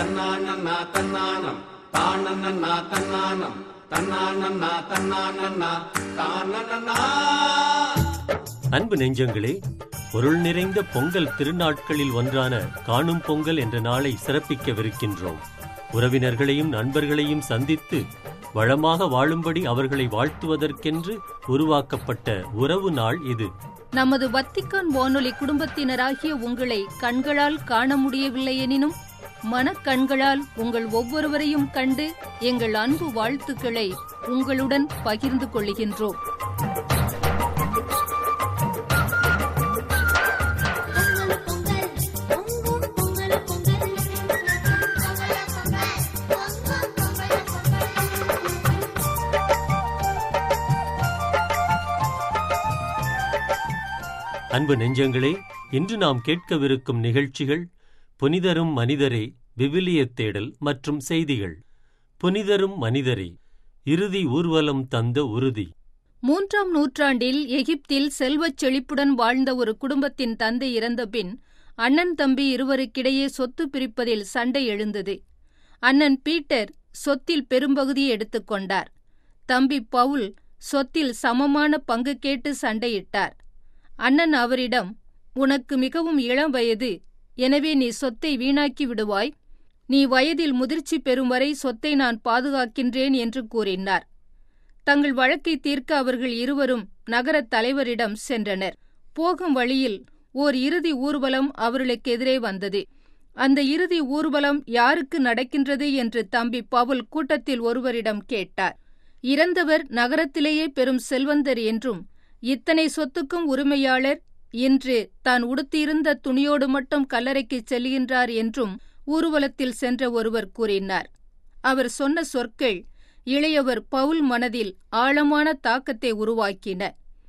தன்னானன்னா தன்னானம் தானன்னா தன்னானம் தன்னானன்னா தன்னானன்னா தானன்னா அன்பு நெஞ்சங்களே பொருள் நிறைந்த பொங்கல் திருநாட்களில் ஒன்றான காணும் பொங்கல் என்ற நாளை சிறப்பிக்கவிருக்கின்றோம் உறவினர்களையும் நண்பர்களையும் சந்தித்து வளமாக வாழும்படி அவர்களை வாழ்த்துவதற்கென்று உருவாக்கப்பட்ட உறவு நாள் இது நமது வத்திக்கான் வானொலி குடும்பத்தினராகிய உங்களை கண்களால் காண முடியவில்லை எனினும் மனக்கண்களால் உங்கள் ஒவ்வொருவரையும் கண்டு எங்கள் அன்பு வாழ்த்துக்களை உங்களுடன் பகிர்ந்து கொள்கின்றோம் பொங்கல் பொங்கல் பொங்கும் பொங்கல் பொங்கல் பொங்கல் பொங்கல் பொங்கும் பொங்கல் பொங்கல் அன்பு நெஞ்சங்களே இன்று நாம் கேட்கவிருக்கும் நிகழ்ச்சிகள் புனிதரும் மனிதரே விவிலியத் தேடல் மற்றும் செய்திகள் புனிதரும் மனிதரே இறுதி ஊர்வலம் தந்த உறுதி மூன்றாம் நூற்றாண்டில் எகிப்தில் செல்வச் செழிப்புடன் வாழ்ந்த ஒரு குடும்பத்தின் தந்தை இறந்தபின் அண்ணன் தம்பி இருவருக்கிடையே சொத்து பிரிப்பதில் சண்டை எழுந்தது அண்ணன் பீட்டர் சொத்தில் பெரும்பகுதியை எடுத்துக்கொண்டார் தம்பி பவுல் சொத்தில் சமமான பங்கு கேட்டு சண்டையிட்டார் அண்ணன் அவரிடம் உனக்கு மிகவும் இளம் வயது எனவே நீ சொத்தை வீணாக்கி விடுவாய் நீ வயதில் முதிர்ச்சி பெறும் வரை சொத்தை நான் பாதுகாக்கின்றேன் என்று கூறினார் தங்கள் வழக்கை தீர்க்க அவர்கள் இருவரும் நகரத் தலைவரிடம் சென்றனர் போகும் வழியில் ஓர் இறுதி ஊர்வலம் அவர்களுக்கு எதிரே வந்தது அந்த இறுதி ஊர்வலம் யாருக்கு நடக்கின்றது என்று தம்பி பவுல் கூட்டத்தில் ஒருவரிடம் கேட்டார் இறந்தவர் நகரத்திலேயே பெரும் செல்வந்தர் என்றும் இத்தனை சொத்துக்கும் உரிமையாளர் இன்று தான் உடுத்தியிருந்த துணியோடு மட்டும் கல்லறைக்குச் செல்கின்றார் என்றும் ஊர்வலத்தில் சென்ற ஒருவர் கூறினார் அவர் சொன்ன சொற்கள் இளையவர் பவுல் மனதில் ஆழமான தாக்கத்தை உருவாக்கின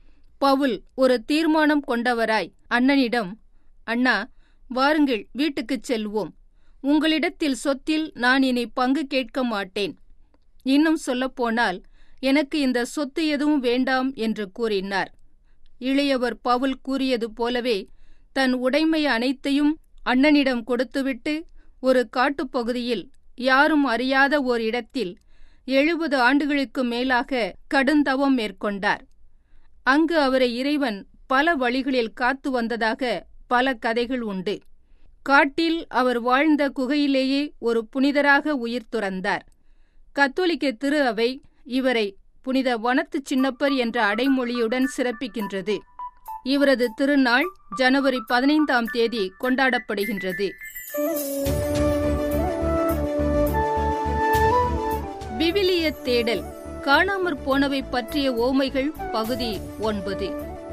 பவுல் ஒரு தீர்மானம் கொண்டவராய் அண்ணனிடம் அண்ணா வாருங்கள் வீட்டுக்குச் செல்வோம் உங்களிடத்தில் சொத்தில் நான் இனி பங்கு கேட்க மாட்டேன் இன்னும் சொல்லப்போனால் எனக்கு இந்த சொத்து எதுவும் வேண்டாம் என்று கூறினார் இளையவர் பவுல் கூறியது போலவே தன் உடைமை அனைத்தையும் அண்ணனிடம் கொடுத்துவிட்டு ஒரு காட்டுப்பகுதியில் யாரும் அறியாத ஓர் இடத்தில் எழுபது ஆண்டுகளுக்கு மேலாக கடுந்தவம் மேற்கொண்டார் அங்கு அவரை இறைவன் பல வழிகளில் காத்து வந்ததாக பல கதைகள் உண்டு காட்டில் அவர் வாழ்ந்த குகையிலேயே ஒரு புனிதராக உயிர் துறந்தார் கத்தோலிக்க திரு அவை இவரை புனித வனத்து சின்னப்பர் என்ற அடைமொழியுடன் சிறப்பிக்கின்றது இவரது திருநாள் ஜனவரி பதினைந்தாம் தேதி கொண்டாடப்படுகின்றது விவிலிய தேடல் காணாமற் போனவை பற்றிய ஓமைகள் பகுதி ஒன்பது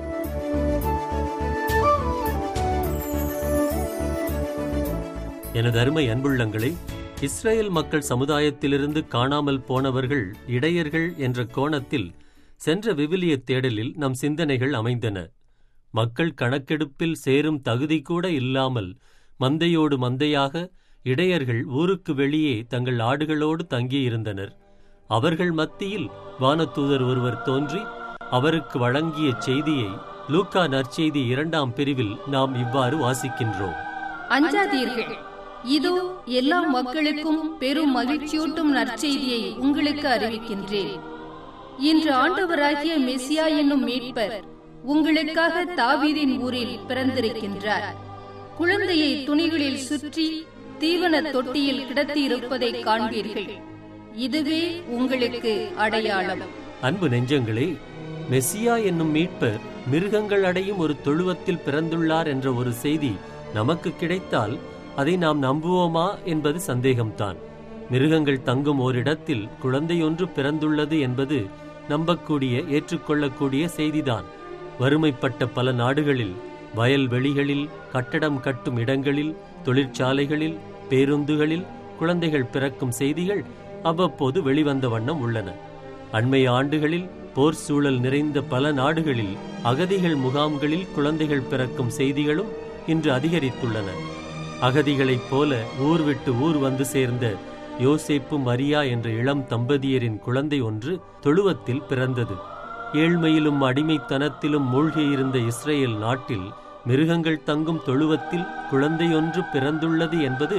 எனது அருமை அன்புள்ளங்களே இஸ்ரேல் மக்கள் சமுதாயத்திலிருந்து காணாமல் போனவர்கள் இடையர்கள் என்ற கோணத்தில் சென்ற விவிலிய தேடலில் நம் சிந்தனைகள் அமைந்தன மக்கள் கணக்கெடுப்பில் சேரும் தகுதி கூட இல்லாமல் மந்தையோடு மந்தையாக இடையர்கள் ஊருக்கு வெளியே தங்கள் ஆடுகளோடு தங்கியிருந்தனர் அவர்கள் மத்தியில் வானதூதர் ஒருவர் தோன்றி அவருக்கு வழங்கிய செய்தியை லூக்கா நற்செய்தி இரண்டாம் பிரிவில் நாம் இவ்வாறு வாசிக்கின்றோம் அஞ்சாதீர்கள் இதோ எல்லா மக்களுக்கும் பெரும் மகிழ்ச்சியூட்டும் நற்செய்தியை உங்களுக்கு அறிவிக்கின்றேன் இன்று ஆண்டவராகிய மெசியா என்னும் மீட்பர் உங்களுக்காக தாவீதின் ஊரில் பிறந்திருக்கின்றார் குழந்தையை துணிகளில் சுற்றி தீவன தொட்டியில் கிடத்தி இருப்பதை காண்பீர்கள் இதுவே உங்களுக்கு அடையாளம் அன்பு நெஞ்சங்களே மெஸ்ஸியா என்னும் மீட்பர் மிருகங்கள் அடையும் ஒரு தொழுவத்தில் பிறந்துள்ளார் என்ற ஒரு செய்தி நமக்கு கிடைத்தால் அதை நாம் நம்புவோமா என்பது சந்தேகம்தான் மிருகங்கள் தங்கும் ஓரிடத்தில் குழந்தையொன்று பிறந்துள்ளது என்பது நம்பக்கூடிய ஏற்றுக்கொள்ளக்கூடிய செய்திதான் வறுமைப்பட்ட பல நாடுகளில் வயல்வெளிகளில் கட்டடம் கட்டும் இடங்களில் தொழிற்சாலைகளில் பேருந்துகளில் குழந்தைகள் பிறக்கும் செய்திகள் அவ்வப்போது வெளிவந்த வண்ணம் உள்ளன அண்மைய ஆண்டுகளில் போர் சூழல் நிறைந்த பல நாடுகளில் அகதிகள் முகாம்களில் குழந்தைகள் பிறக்கும் செய்திகளும் இன்று அதிகரித்துள்ளன அகதிகளைப் போல ஊர் விட்டு ஊர் வந்து சேர்ந்த யோசேப்பு மரியா என்ற இளம் தம்பதியரின் குழந்தை ஒன்று தொழுவத்தில் பிறந்தது ஏழ்மையிலும் அடிமைத்தனத்திலும் மூழ்கியிருந்த இஸ்ரேல் நாட்டில் மிருகங்கள் தங்கும் தொழுவத்தில் குழந்தையொன்று பிறந்துள்ளது என்பது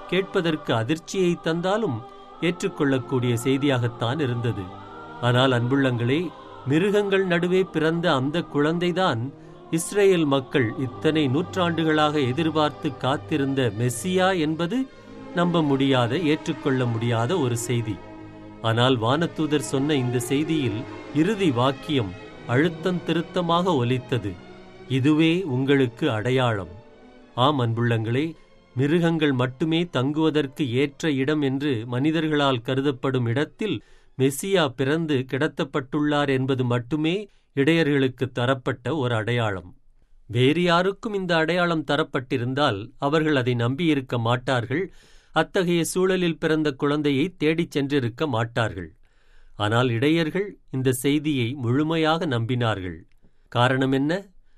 கேட்பதற்கு அதிர்ச்சியை தந்தாலும் ஏற்றுக்கொள்ளக்கூடிய செய்தியாகத்தான் இருந்தது ஆனால் அன்புள்ளங்களே மிருகங்கள் நடுவே பிறந்த அந்த குழந்தைதான் இஸ்ரேல் மக்கள் இத்தனை நூற்றாண்டுகளாக எதிர்பார்த்து காத்திருந்த மெஸ்ஸியா என்பது நம்ப முடியாத ஏற்றுக்கொள்ள முடியாத ஒரு செய்தி ஆனால் வானதூதர் சொன்ன இந்த செய்தியில் இறுதி வாக்கியம் அழுத்தம் திருத்தமாக ஒலித்தது இதுவே உங்களுக்கு அடையாளம் ஆம் அன்புள்ளங்களே மிருகங்கள் மட்டுமே தங்குவதற்கு ஏற்ற இடம் என்று மனிதர்களால் கருதப்படும் இடத்தில் மெஸ்ஸியா பிறந்து கிடத்தப்பட்டுள்ளார் என்பது மட்டுமே இடையர்களுக்கு தரப்பட்ட ஒரு அடையாளம் வேறு யாருக்கும் இந்த அடையாளம் தரப்பட்டிருந்தால் அவர்கள் அதை நம்பியிருக்க மாட்டார்கள் அத்தகைய சூழலில் பிறந்த குழந்தையை தேடிச் சென்றிருக்க மாட்டார்கள் ஆனால் இடையர்கள் இந்த செய்தியை முழுமையாக நம்பினார்கள் காரணம் என்ன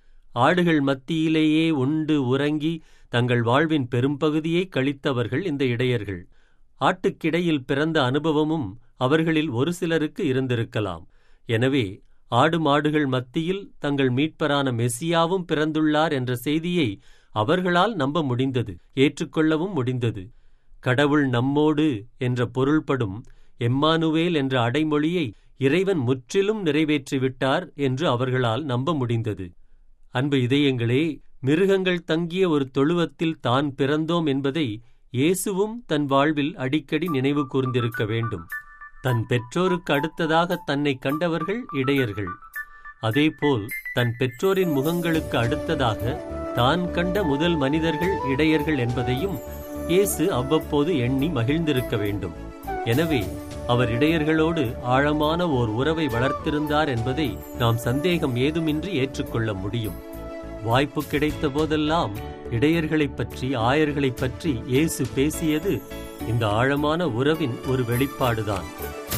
ஆடுகள் மத்தியிலேயே உண்டு உறங்கி தங்கள் வாழ்வின் பெரும்பகுதியை கழித்தவர்கள் இந்த இடையர்கள் ஆட்டுக்கிடையில் பிறந்த அனுபவமும் அவர்களில் ஒரு சிலருக்கு இருந்திருக்கலாம் எனவே ஆடு மாடுகள் மத்தியில் தங்கள் மீட்பரான மெஸ்ஸியாவும் பிறந்துள்ளார் என்ற செய்தியை அவர்களால் நம்ப முடிந்தது ஏற்றுக்கொள்ளவும் முடிந்தது கடவுள் நம்மோடு என்ற பொருள்படும் எம்மானுவேல் என்ற அடைமொழியை இறைவன் முற்றிலும் நிறைவேற்றிவிட்டார் என்று அவர்களால் நம்ப முடிந்தது அன்பு இதயங்களே மிருகங்கள் தங்கிய ஒரு தொழுவத்தில் தான் பிறந்தோம் என்பதை இயேசுவும் தன் வாழ்வில் அடிக்கடி நினைவு கூர்ந்திருக்க வேண்டும் தன் பெற்றோருக்கு அடுத்ததாக தன்னை கண்டவர்கள் இடையர்கள் அதேபோல் தன் பெற்றோரின் முகங்களுக்கு அடுத்ததாக தான் கண்ட முதல் மனிதர்கள் இடையர்கள் என்பதையும் இயேசு அவ்வப்போது எண்ணி மகிழ்ந்திருக்க வேண்டும் எனவே அவர் இடையர்களோடு ஆழமான ஓர் உறவை வளர்த்திருந்தார் என்பதை நாம் சந்தேகம் ஏதுமின்றி ஏற்றுக்கொள்ள முடியும் வாய்ப்பு கிடைத்த போதெல்லாம் இடையர்களைப் பற்றி ஆயர்களைப் பற்றி இயேசு பேசியது இந்த ஆழமான உறவின் ஒரு வெளிப்பாடுதான்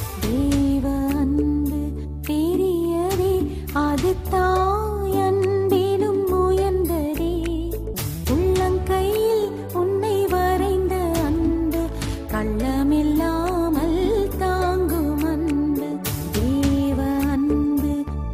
தேவ அன்பு பெரியதே அது தாய் அன்பிலும் உயர்ந்ததே உள்ளங்கையில் உன்னை வரைந்த அன்பு கள்ளமில்லாமல் தாங்கும் அன்பு தேவ அன்பு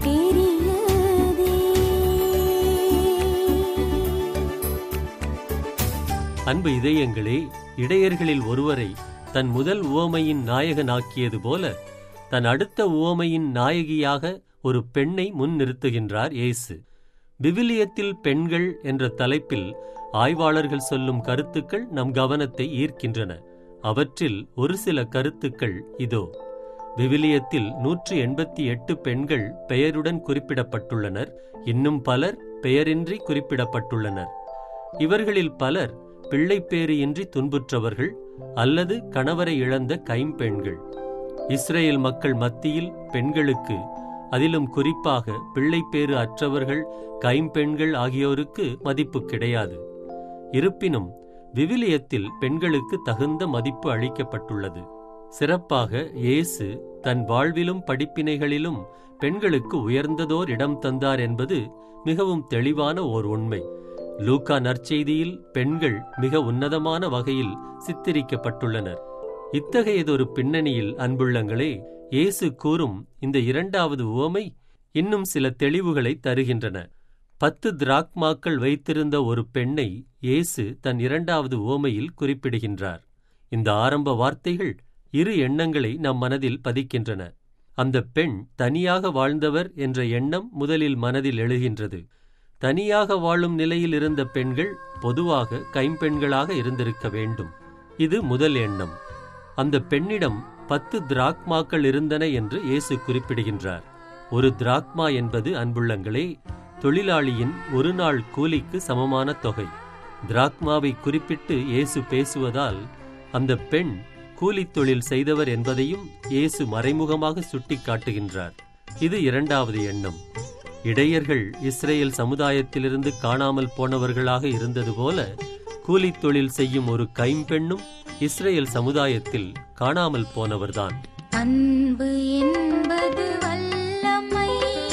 பெரியதே அன்பு இதயங்களே இடையர்களில் ஒருவரை தன் முதல் உவமையின் நாயகனாக்கியது போல தன் அடுத்த உவமையின் நாயகியாக ஒரு பெண்ணை முன் நிறுத்துகின்றார் இயேசு விவிலியத்தில் பெண்கள் என்ற தலைப்பில் ஆய்வாளர்கள் சொல்லும் கருத்துக்கள் நம் கவனத்தை ஈர்க்கின்றன அவற்றில் ஒரு சில கருத்துக்கள் இதோ விவிலியத்தில் நூற்று எண்பத்தி எட்டு பெண்கள் பெயருடன் குறிப்பிடப்பட்டுள்ளனர் இன்னும் பலர் பெயரின்றி குறிப்பிடப்பட்டுள்ளனர் இவர்களில் பலர் பிள்ளைப்பேறு இன்றி துன்புற்றவர்கள் அல்லது கணவரை இழந்த கைம்பெண்கள் இஸ்ரேல் மக்கள் மத்தியில் பெண்களுக்கு அதிலும் குறிப்பாக பிள்ளைப்பேறு அற்றவர்கள் கைம்பெண்கள் ஆகியோருக்கு மதிப்பு கிடையாது இருப்பினும் விவிலியத்தில் பெண்களுக்கு தகுந்த மதிப்பு அளிக்கப்பட்டுள்ளது சிறப்பாக இயேசு தன் வாழ்விலும் படிப்பினைகளிலும் பெண்களுக்கு உயர்ந்ததோர் இடம் தந்தார் என்பது மிகவும் தெளிவான ஓர் உண்மை லூக்கா நற்செய்தியில் பெண்கள் மிக உன்னதமான வகையில் சித்தரிக்கப்பட்டுள்ளனர் இத்தகையதொரு பின்னணியில் அன்புள்ளங்களே இயேசு கூறும் இந்த இரண்டாவது உவமை இன்னும் சில தெளிவுகளை தருகின்றன பத்து திராக்மாக்கள் வைத்திருந்த ஒரு பெண்ணை இயேசு தன் இரண்டாவது உவமையில் குறிப்பிடுகின்றார் இந்த ஆரம்ப வார்த்தைகள் இரு எண்ணங்களை நம் மனதில் பதிக்கின்றன அந்த பெண் தனியாக வாழ்ந்தவர் என்ற எண்ணம் முதலில் மனதில் எழுகின்றது தனியாக வாழும் நிலையில் இருந்த பெண்கள் பொதுவாக கைம்பெண்களாக இருந்திருக்க வேண்டும் இது முதல் எண்ணம் அந்த பெண்ணிடம் பத்து திராக்மாக்கள் இருந்தன என்று இயேசு குறிப்பிடுகின்றார் ஒரு திராக்மா என்பது அன்புள்ளங்களே தொழிலாளியின் ஒரு நாள் கூலிக்கு சமமான தொகை திராக்மாவை குறிப்பிட்டு இயேசு பேசுவதால் அந்த பெண் கூலித் தொழில் செய்தவர் என்பதையும் இயேசு மறைமுகமாக சுட்டிக்காட்டுகின்றார் இது இரண்டாவது எண்ணம் இடையர்கள் இஸ்ரேல் சமுதாயத்திலிருந்து காணாமல் போனவர்களாக இருந்தது போல கூலித் தொழில் செய்யும் ஒரு கைம்பெண்ணும் இஸ்ரேல் சமுதாயத்தில் காணாமல் போனவர்தான் அன்பு என்பது வல்லமை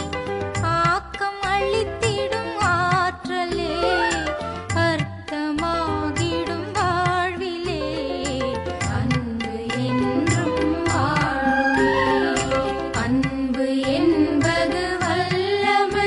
ஆக்கம் அளித்திடும் ஆற்றலே அர்த்தமாகிடும் வாழ்விலே அன்பு என்றும் வாழுமே அன்பு என்பது வல்லமை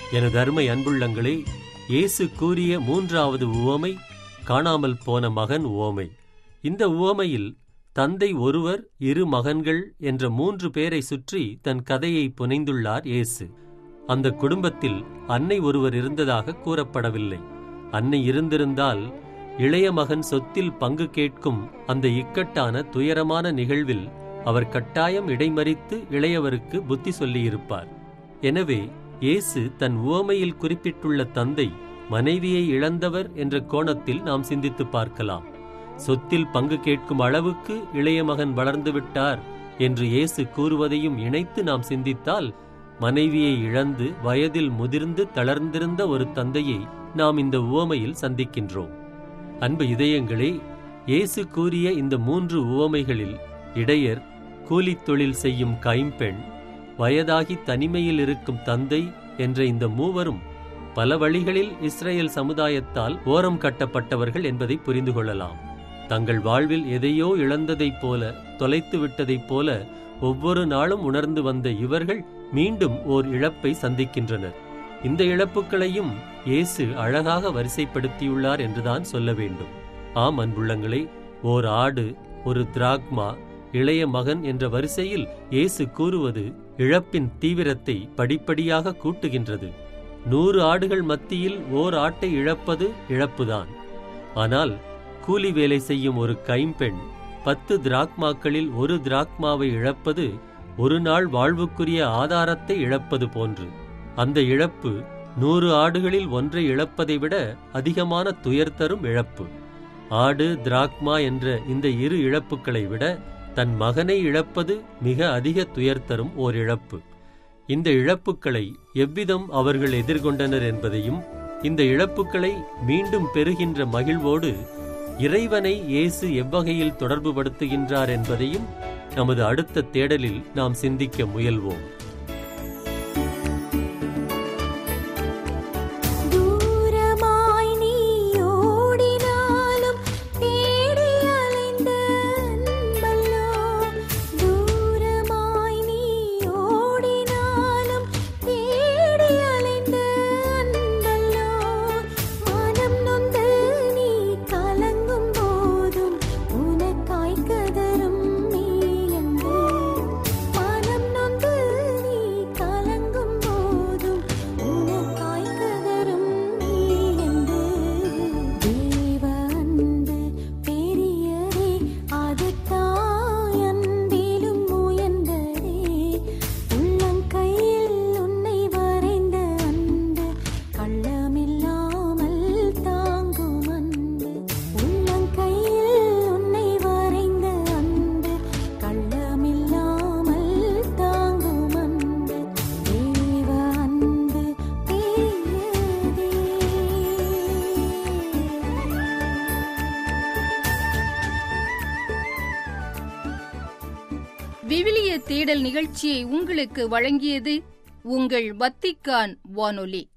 எனது அருமை அன்புள்ளங்களே இயேசு கூறிய மூன்றாவது உவமை காணாமல் போன மகன் உவமை இந்த உவமையில் தந்தை ஒருவர் இரு மகன்கள் என்ற மூன்று பேரை சுற்றி தன் கதையை புனைந்துள்ளார் இயேசு அந்த குடும்பத்தில் அன்னை ஒருவர் இருந்ததாக கூறப்படவில்லை அன்னை இருந்திருந்தால் இளைய மகன் சொத்தில் பங்கு கேட்கும் அந்த இக்கட்டான துயரமான நிகழ்வில் அவர் கட்டாயம் இடைமறித்து இளையவருக்கு புத்தி சொல்லியிருப்பார் எனவே இயேசு தன் உவமையில் குறிப்பிட்டுள்ள தந்தை மனைவியை இழந்தவர் என்ற கோணத்தில் நாம் சிந்தித்து பார்க்கலாம் சொத்தில் பங்கு கேட்கும் அளவுக்கு இளைய மகன் வளர்ந்து விட்டார் என்று இயேசு கூறுவதையும் இணைத்து நாம் சிந்தித்தால் மனைவியை இழந்து வயதில் முதிர்ந்து தளர்ந்திருந்த ஒரு தந்தையை நாம் இந்த உவமையில் சந்திக்கின்றோம் அன்பு இதயங்களே இயேசு கூறிய இந்த மூன்று உவமைகளில் இடையர் கூலித் தொழில் செய்யும் கைம்பெண் வயதாகி தனிமையில் இருக்கும் தந்தை என்ற இந்த மூவரும் பல வழிகளில் இஸ்ரேல் சமுதாயத்தால் ஓரம் கட்டப்பட்டவர்கள் என்பதை புரிந்து கொள்ளலாம் தங்கள் வாழ்வில் எதையோ இழந்ததைப் போல தொலைத்து விட்டதைப் போல ஒவ்வொரு நாளும் உணர்ந்து வந்த இவர்கள் மீண்டும் ஓர் இழப்பை சந்திக்கின்றனர் இந்த இழப்புகளையும் இயேசு அழகாக வரிசைப்படுத்தியுள்ளார் என்றுதான் சொல்ல வேண்டும் ஆம் அன்புள்ளங்களே ஓர் ஆடு ஒரு திராக்மா இளைய மகன் என்ற வரிசையில் இயேசு கூறுவது இழப்பின் தீவிரத்தை படிப்படியாக கூட்டுகின்றது நூறு ஆடுகள் மத்தியில் ஓர் ஆட்டை இழப்பது இழப்புதான் ஆனால் கூலி வேலை செய்யும் ஒரு கைம்பெண் பத்து திராக்மாக்களில் ஒரு திராக்மாவை இழப்பது ஒரு நாள் வாழ்வுக்குரிய ஆதாரத்தை இழப்பது போன்று அந்த இழப்பு நூறு ஆடுகளில் ஒன்றை இழப்பதை விட அதிகமான துயர் தரும் இழப்பு ஆடு திராக்மா என்ற இந்த இரு இழப்புகளை விட தன் மகனை இழப்பது மிக அதிக துயர் தரும் ஓர் இழப்பு இந்த இழப்புக்களை எவ்விதம் அவர்கள் எதிர்கொண்டனர் என்பதையும் இந்த இழப்புக்களை மீண்டும் பெறுகின்ற மகிழ்வோடு இறைவனை இயேசு எவ்வகையில் தொடர்புபடுத்துகின்றார் என்பதையும் நமது அடுத்த தேடலில் நாம் சிந்திக்க முயல்வோம் தூரமாய் நீ ஓடினாலும் தேடி அலைந்த அன்பல்லோ தூரமாய் நீ ஓடினாலும் தேடி அலைந்த அன்பல்லோ மனம் நொந்து நீ கலங்கும் போதும் உனக்காய் கதரும் நீ என்று மனம் நொந்து நீ கலங்கும் போதும் உனக்காய் கதரும் நீ என்று தேவ அன்பு பெரியதே அது தாய் அன்பிலும் உயர்ந்ததே உள்ளங்கையில் உன்னை வரைந்த அன்பு கள்ளமில்லாமல் தாங்கும் அன்பு உள்ளங்கையில் உன்னை வரைந்த அன்பு கள்ளமில்லாமல் தாங்கும் அன்பு தேவ அன்பு பெரியதே விவிலிய தேடல் நிகழ்ச்சியை உங்களுக்கு வழங்கியது உங்கள் வத்திக்கான் வானொலி